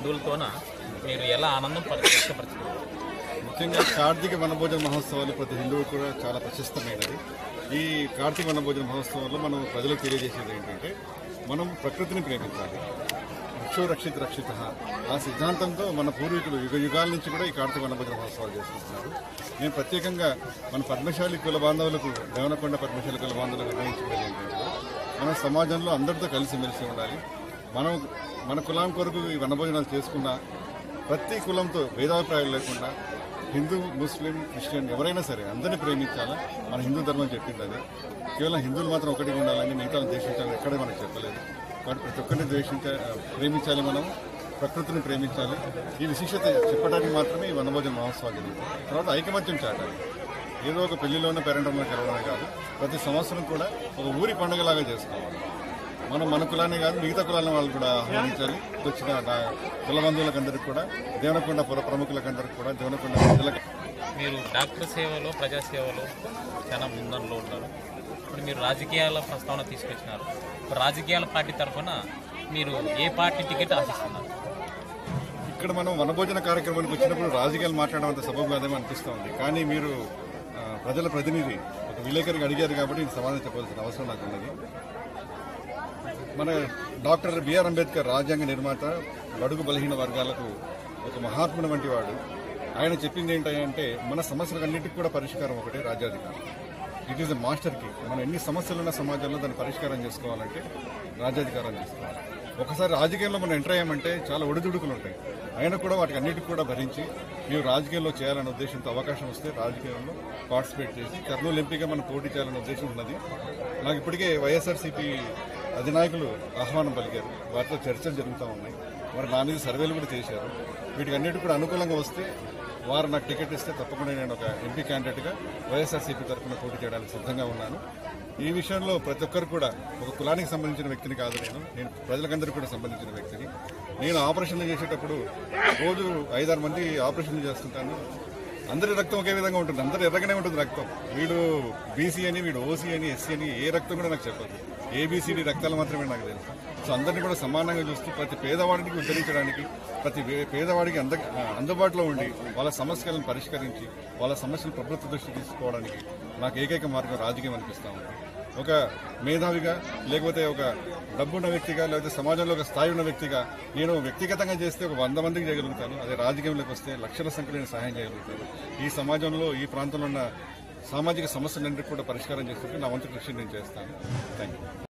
హిందువులతోన మీరు ఎలా ఆనందం పరి- వ్యక్తపరచుకున్నారు ముఖ్యంగా కార్తీక వనభోజన మహోత్సవాలు ప్రతి హిందువు కూడా చాలా ప్రశస్తమైనది ఈ కార్తీక వనభోజన మహోత్సవంలో మనం ప్రజలకు తెలియజేసేది ఏంటంటే మనం ప్రకృతిని ప్రేమించాలి వృక్షో రక్షిత రక్షిత ఆ సిద్ధాంతంతో మన పూర్వీకులు యుగ యుగాల నుంచి కూడా ఈ కార్తీక వనభోజన మహోత్సవాలు చేసుకుంటున్నారు నేను ప్రత్యేకంగా మన పద్మశాలి కుల బాంధవులకు దేవనకొండ పద్మశాలి కుల బాంధవులకు నిర్ణయించుకునేది ఏంటంటే మన సమాజంలో అందరితో కలిసిమెలిసి ఉండాలి మనం మన కులం కొరకు ఈ వనభోజనాలు చేసుకున్న ప్రతి కులంతో భేదాభిప్రాయాలు లేకుండా హిందూ ముస్లిం క్రిస్టియన్ ఎవరైనా సరే అందరినీ ప్రేమించాలా మన హిందూ ధర్మం చెప్పింది అది కేవలం హిందువులు మాత్రం ఒకటిగా ఉండాలని మిగతా ద్వేషించాలని ఎక్కడ మనకు చెప్పలేదు కాబట్టి ప్రతి ఒక్కరిని ద్వేషించ ప్రేమించాలి మనం ప్రకృతిని ప్రేమించాలి ఈ విశిష్టత చెప్పడానికి మాత్రమే ఈ వనభోజన మహోత్సవాలు జరుగుతాయి తర్వాత ఐకమత్యం చాటాలి ఏదో ఒక పెళ్లిలోనే పేరెంటంలో కలవడమే కాదు ప్రతి సంవత్సరం కూడా ఒక ఊరి పండుగలాగా చేసుకోవాలి మనం మన కులాన్ని కాదు మిగతా కులాల వాళ్ళు కూడా ఆహ్వానించాలి వచ్చిన నా కుల బంధువులకు అందరికి కూడా దేవనకొండ పుర ప్రముఖులకు అందరికి కూడా దేవనకొండ ప్రజలకు మీరు డాక్టర్ సేవలో ప్రజా సేవలో చాలా ముందంలో ఉన్నారు ఇప్పుడు మీరు రాజకీయాల ప్రస్తావన తీసుకొచ్చినారు ఇప్పుడు రాజకీయాల పార్టీ తరఫున మీరు ఏ పార్టీ టికెట్ ఆశిస్తున్నారు ఇక్కడ మనం వనభోజన కార్యక్రమానికి వచ్చినప్పుడు రాజకీయాలు మాట్లాడడం అంత సబబు కాదేమో అనిపిస్తూ ఉంది కానీ మీరు ఆ, ప్రజల ప్రతినిధి ఒక విలేకరికి అడిగారు కాబట్టి నేను సమాధానం చెప్పాల్సిన అవసరం నాకు ఉన్నది మన డాక్టర్ బిఆర్ అంబేద్కర్ రాజ్యాంగ నిర్మాత బడుగు బలహీన వర్గాలకు ఒక మహాత్ముడు వంటి వాడు ఆయన చెప్పింది ఏంటంటే మన సమస్యలన్నింటికి కూడా పరిష్కారం ఒకటే రాజ్యాధికారం ఇట్ ఈస్ ఎ మాస్టర్ కి మనం ఎన్ని సమస్యలు ఉన్న సమాజంలో దాన్ని పరిష్కారం చేసుకోవాలంటే రాజ్యాధికారం తీసుకోవాలి ఒకసారి రాజకీయంలో మనం ఎంటర్ అయ్యామంటే చాలా ఒడిదుడుకులు ఉంటాయి అయినా కూడా వాటికి అన్నిటికీ కూడా భరించి మేము రాజకీయంలో చేయాలనే ఉద్దేశంతో అవకాశం వస్తే రాజకీయంలో పార్టిసిపేట్ చేసి కర్నూలు ఎంపీగా మనం పోటీ చేయాలనే ఉద్దేశం ఉన్నది నాకు ఇప్పటికే వైఎస్ఆర్సీపీ అధినాయకులు ఆహ్వానం పలికారు వారితో చర్చలు జరుగుతూ ఉన్నాయి వారు నా మీద సర్వేలు కూడా చేశారు వీటికి అన్నిటి కూడా అనుకూలంగా వస్తే వారు నాకు టికెట్ ఇస్తే తప్పకుండా నేను ఒక ఎంపీ క్యాండిడేట్గా వైఎస్ఆర్సీపీ తరఫున పోటీ చేయడానికి సిద్ధంగా ఉన్నాను ఈ విషయంలో ప్రతి ఒక్కరు కూడా ఒక కులానికి సంబంధించిన వ్యక్తిని కాదు నేను నేను ప్రజలకందరికీ కూడా సంబంధించిన వ్యక్తిని నేను ఆపరేషన్లు చేసేటప్పుడు రోజు ఐదారు మంది ఆపరేషన్లు చేస్తుంటాను అందరి రక్తం ఒకే విధంగా ఉంటుంది అందరు ఎర్రగానే ఉంటుంది రక్తం వీడు బీసీ అని వీడు ఓసీ అని ఎస్సీ అని ఏ రక్తం కూడా నాకు చెప్పదు ఏబీసీడీ రక్తాలు మాత్రమే నాకు తెలుసు సో అందరినీ కూడా సమానంగా చూస్తూ ప్రతి పేదవాడికి ఉద్ధరించడానికి ప్రతి వే- పేదవాడికి అంద అందుబాటులో ఉండి వాళ్ళ సమస్యలను పరిష్కరించి వాళ్ళ సమస్యలు ప్రభుత్వ దృష్టికి తీసుకోవడానికి నాకు ఏకైక మార్గం రాజకీయం అనిపిస్తా ఉంది ఒక మేధావిగా లేకపోతే ఒక డబ్బున్న వ్యక్తిగా లేకపోతే సమాజంలో ఒక స్థాయి ఉన్న వ్యక్తిగా నేను వ్యక్తిగతంగా చేస్తే ఒక వంద మందికి చేయగలుగుతాను అదే రాజకీయంలోకి వస్తే లక్షల సంఖ్యలో నేను సహాయం చేయగలుగుతాను ఈ సమాజంలో ఈ ప్రాంతంలో ఉన్న సామాజిక సమస్యలన్నింటికి కూడా పరిష్కారం చేస్తుంటే నా వంతు కృషి నేను చేస్తాను థ్యాంక్ యూ